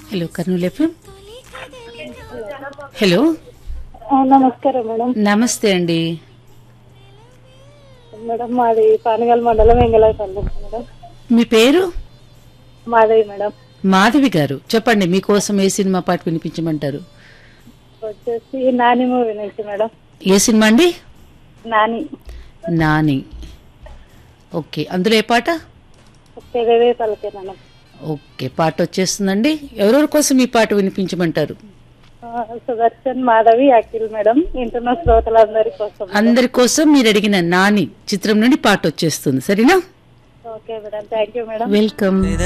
hello Kurnool FM hello ఆ, నమస్కారం madam నమస్తే అండి మేడం మాది పానగల్ మండలం ఎంగళపల్లి మేడం మీ పేరు మాదయ్య మేడం మాధవి గారు చెప్పండి మీకోసం ఏ సినిమా పాట వినిపించమంటారు వచ్చేసి నాని మూవీ నుంచి మేడం ఏ సినిమా అండి నాని నాని ఓకే అందులో ఏ పాట పెదవే పలికే మేడం ఓకే పాట వచ్చేస్తుందండి ఎవరెవరి కోసం ఈ పాట వినిపించమంటారు ఆ, సుదర్శన్ మాధవి అఖిల్ మేడం ఇంటున్న శ్రోతలందరి కోసం అందరి కోసం మీరు అడిగిన నాని చిత్రం నుండి పాట వచ్చేస్తుంది సరేనా okay madam thank you madam welcome